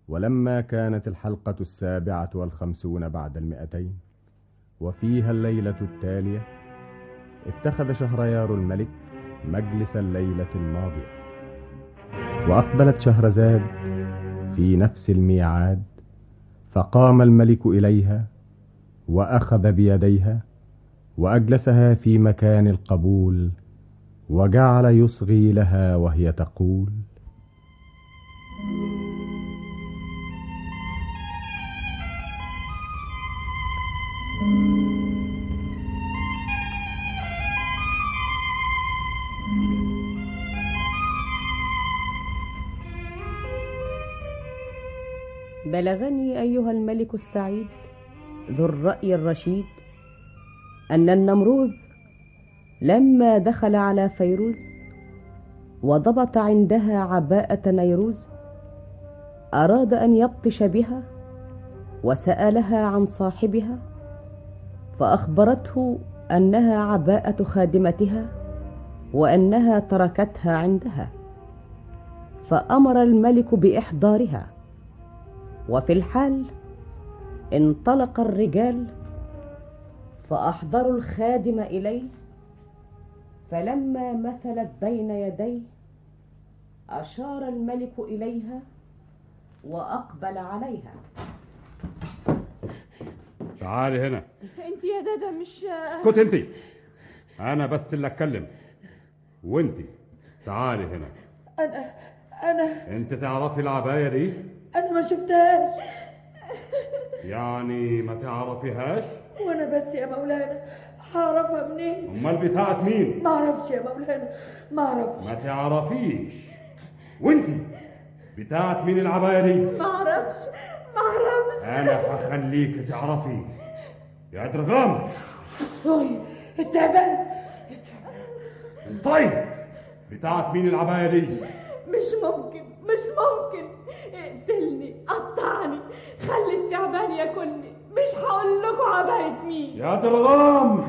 ولما كانت الحلقة السابعة والخمسون بعد المئتين وفيها الليلة التالية اتخذ شهريار الملك مجلس الليلة الماضية وأقبلت شهرزاد في نفس الميعاد فقام الملك إليها وأخذ بيديها وأجلسها في مكان القبول وجعل يصغي لها وهي تقول بلغني أيها الملك السعيد ذو الرأي الرشيد أن النمروذ لما دخل على فيروز وضبط عندها عباءة نيروز أراد أن يبطش بها وسألها عن صاحبها فأخبرته أنها عباءة خادمتها وأنها تركتها عندها فأمر الملك بإحضارها وفي الحال انطلق الرجال فأحضروا الخادم إليه فلما مثلت بين يديه أشار الملك إليها وأقبل عليها تعالي هنا انت يا دادا مش اسكت انت انا بس اللي اتكلم وانت تعالي هنا انا انا انت تعرفي العبايه دي انا ما شفتهاش يعني ما تعرفيهاش وانا بس يا مولانا هعرفها منين امال بتاعت مين ما اعرفش يا مولانا ما اعرفش ما تعرفيش وانت بتاعت مين العبايه دي ما اعرفش ما اعرفش انا هخليك تعرفي يا درغام طيب التعبان طيب بتاعت مين العبايه دي مش ممكن مش ممكن اقتلني قطعني خلي التعبان ياكلني مش هقول لكم عباية مين يا درغام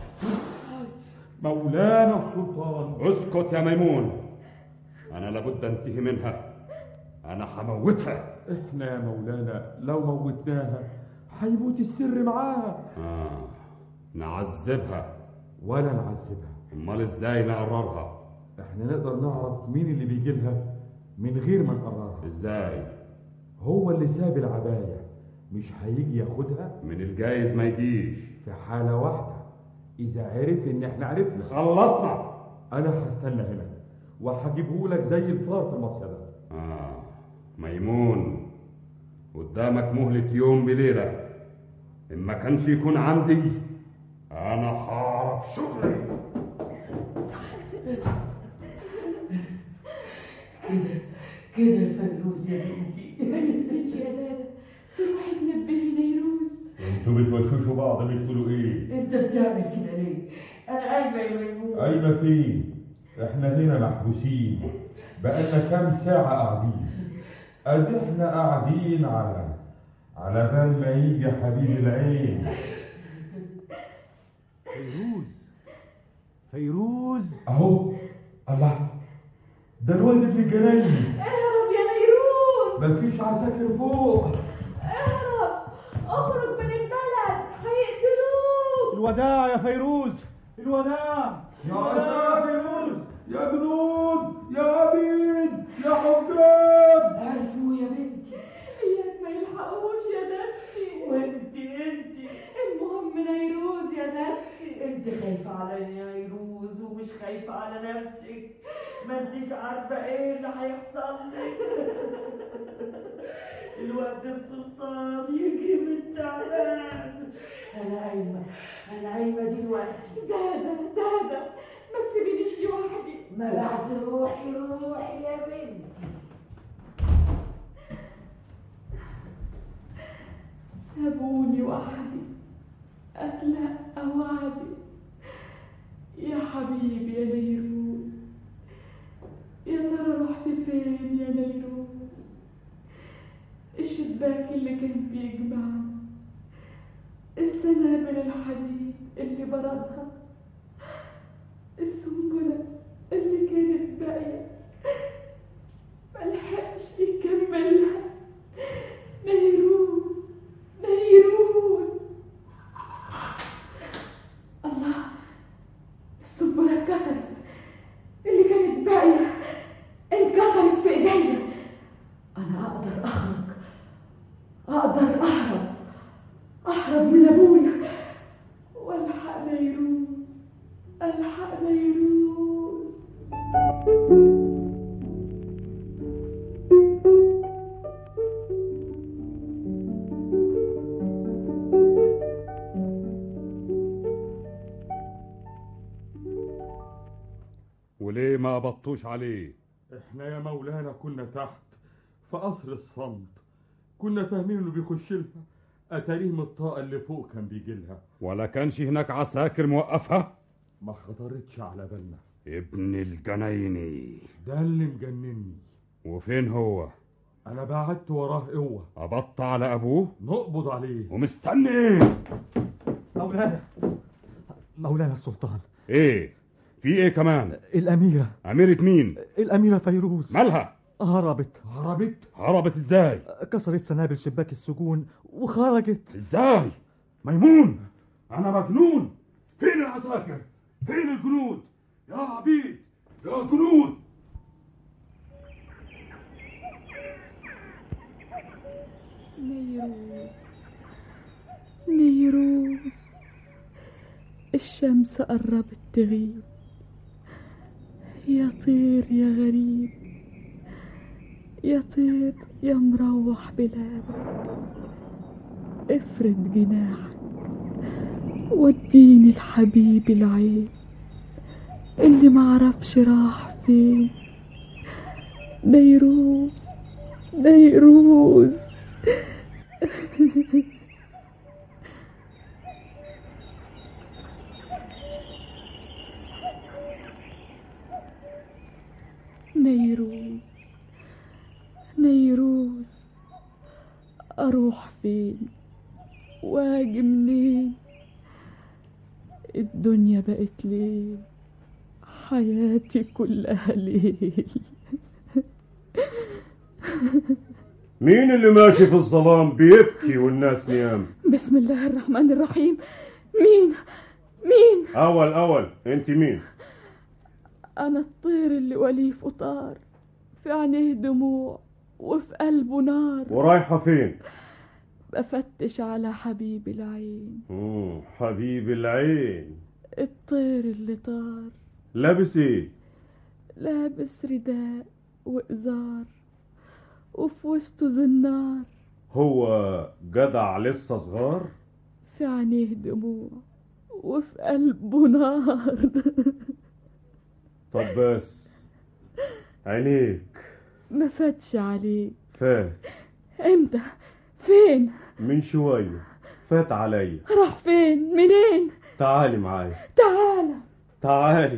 مولانا السلطان اسكت يا ميمون انا لابد انتهي منها انا هموتها احنا يا مولانا لو موتناها هيموت السر معاها آه. نعذبها ولا نعذبها امال ازاي نقررها احنا نقدر نعرف مين اللي بيجي لها من غير ما نقررها ازاي هو اللي ساب العباية مش هيجي ياخدها من الجايز ما يجيش في حالة واحدة إذا عرف إن إحنا عرفنا خلصنا أنا هستنى هنا وهجيبه لك زي الفار في المصيدة آه ميمون قدامك مهلة يوم بليلة إن ما كانش يكون عندي أنا هعرف شغلي كده فيروز يا بنتي ما تنتج يا دادا تروحي تنبهي نيروز انتوا بتوشوشوا بعض بتقولوا ايه؟ انت بتعمل كده ليه؟ انا قايمه يا ميمون قايمة فين؟ احنا هنا محبوسين بقالنا كام ساعة قاعدين ادي احنا قاعدين على على بال ما يجي حبيب العين فيروز فيروز اهو الله ده الواد ابن الجناين اهرب يا نيروز مفيش عساكر فوق اهرب اخرج من البلد هيقتلوك الوداع يا فيروز الوداع يا عساكر يا جنود يا عبيد يا حجاب عرفوا يا بنتي اياك ما يلحقوش يا دتي وانت انت المهم نيروز يا دتي انت خايفة على نيروز ومش خايفة على نفسك ما انتش عارفة ايه اللي هيحصل لك الوقت السلطان يجي من تعبان انا قايمة انا قايمة دلوقتي دادا دادا ما تسيبينيش لوحدي ما بعد روحي روحي يا بنتي سابوني وحدي أتلقى وعدي يا حبيبي يا نيروز يا ترى رحت فين يا نيروز الشباك اللي كان بيجمعنا السنابل الحديد اللي بردها السنبلة اللي كانت باقية ملحقش يكملها اقدر اهرب اهرب من ابويا والحق نيروز الحق نيروز وليه ما قبضتوش عليه احنا يا مولانا كنا تحت في قصر الصمت كنا فاهمين انه بيخش لها اتاريه من الطاقه اللي فوق كان بيجي لها ولا كانش هناك عساكر موقفها ما خطرتش على بالنا ابن الجنايني ده اللي مجنني وفين هو انا بعدت وراه قوه قبضت على ابوه نقبض عليه ومستني ايه مولانا مولانا السلطان ايه في ايه كمان الأميرة اميرة مين الأميرة فيروز مالها هربت هربت هربت ازاي كسرت سنابل شباك السجون وخرجت ازاي ميمون انا مجنون فين العساكر فين الجنود يا عبيد يا جنود نيروز نيروز الشمس قربت تغيب يا طير يا غريب يا طير يا مروح بلادك افرد جناحك وديني الحبيب العين اللي معرفش راح فين نيروز نيروز نيروز نيروز أروح فين واجي منين الدنيا بقت ليل حياتي كلها ليل مين اللي ماشي في الظلام بيبكي والناس نيام بسم الله الرحمن الرحيم مين مين اول اول انت مين أنا الطير اللي وليه فطار في عينيه دموع وفي قلبه نار ورايحة فين بفتش على حبيب العين مم، حبيب العين الطير اللي طار لابس ايه لابس رداء وإزار وفي وسطه زنار هو جدع لسه صغار في عينيه دموع وفي قلبه نار طب بس عينيك ما فاتش عليه فات امتى فين من شوية فات عليا راح فين منين تعالي معايا تعالى تعالي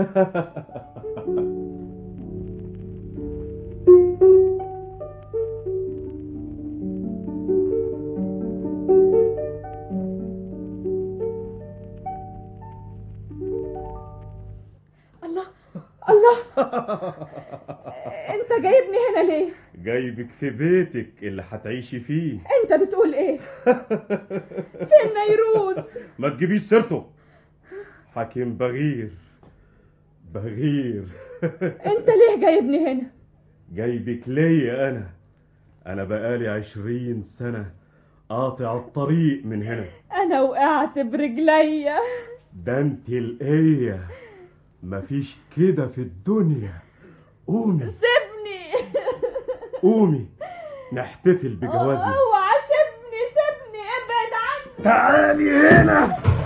الله الله انت جايبني هنا ليه جايبك في بيتك اللي هتعيشي فيه انت بتقول ايه فين نيروز ما تجيبيش سيرته حكيم بغير بغير انت ليه جايبني هنا جايبك ليا انا انا بقالي عشرين سنة قاطع الطريق من هنا انا وقعت برجليا ده انت القية مفيش كده في الدنيا قومي سيبني قومي نحتفل بجوازنا اوعى سيبني سيبني ابعد عني تعالي هنا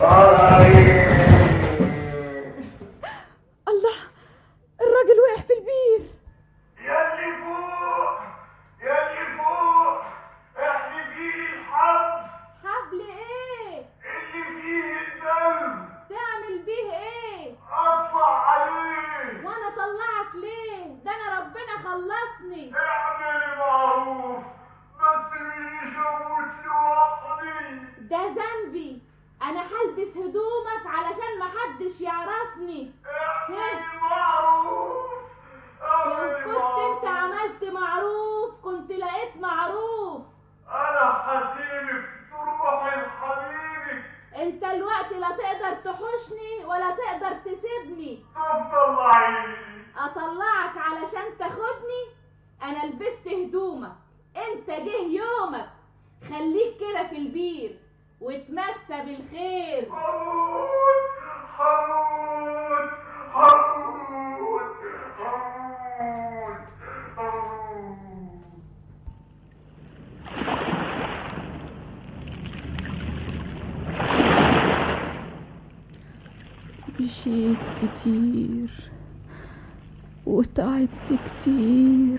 الله الراجل وقع في البير يلي فوق يلي فوق احذفي لي الحبل حبل ايه اللي فيه الدم تعمل بيه ايه اطلع عليه وانا طلعك ليه ده انا ربنا خلصني اعملي معروف ما تسيبينيش اموت لوحدي ده ذنبي انا هلبس هدومك علشان محدش يعرفني اعملي معروف لو اعملي كنت انت معروف عملت معروف كنت لقيت معروف انا هسيبك تروحي لحبيبك انت الوقت لا تقدر تحوشني ولا تقدر تسيبني طب طلعيني اطلعك علشان تاخدني انا لبست هدومك انت جه يومك خليك كده في البير وتمسى بالخير هموت هموت هموت هموت هموت مشيت كتير وتعبت كتير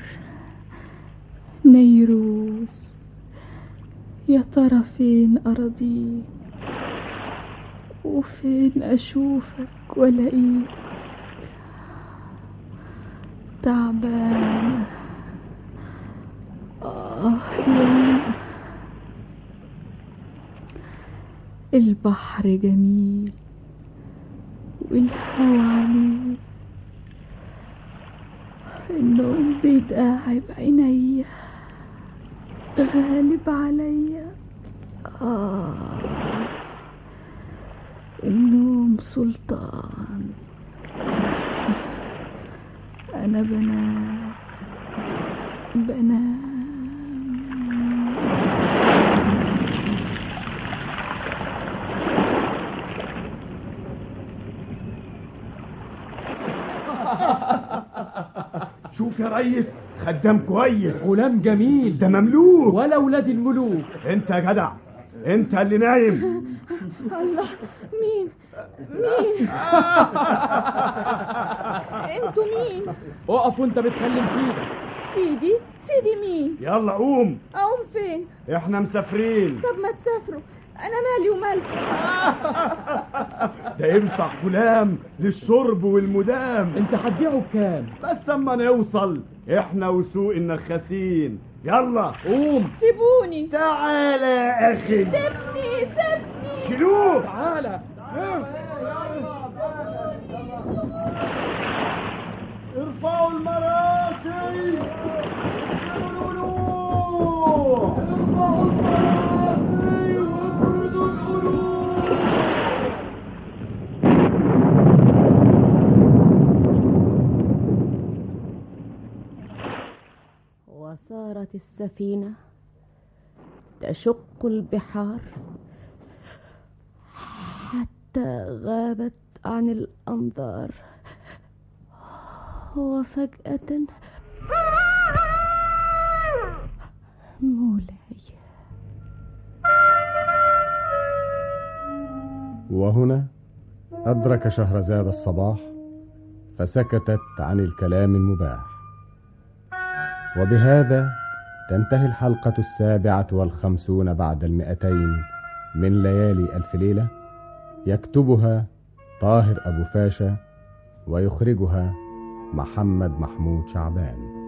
نيروز يا ترى فين أراضيك وفين أشوفك ولاقيك تعبانة آه يا البحر جميل والهوى عميق النوم بيدقع بعينيا غالب عليا آه النوم سلطان أنا بنام بنام شوف يا ريس خدام كويس غلام جميل ده مملوك ولا ولاد الملوك انت يا جدع انت اللي نايم الله مين مين انتوا مين اقف وانت بتكلم سيدك سيدي سيدي مين يلا قوم اقوم فين احنا مسافرين طب ما تسافروا انا مالي ومالكم ده ينفع غلام للشرب والمدام انت هتبيعه بكام بس اما نوصل احنا وسوق النخاسين يلا قوم سيبوني تعالى يا اخي سيبني سيبني شيلوه تعالى ارفعوا المراسي وصارت السفينة تشق البحار حتى غابت عن الأنظار وفجأة مولاي وهنا أدرك شهرزاد الصباح فسكتت عن الكلام المباح وبهذا تنتهي الحلقة السابعة والخمسون بعد المئتين من ليالي ألف ليلة يكتبها طاهر أبو فاشا ويخرجها محمد محمود شعبان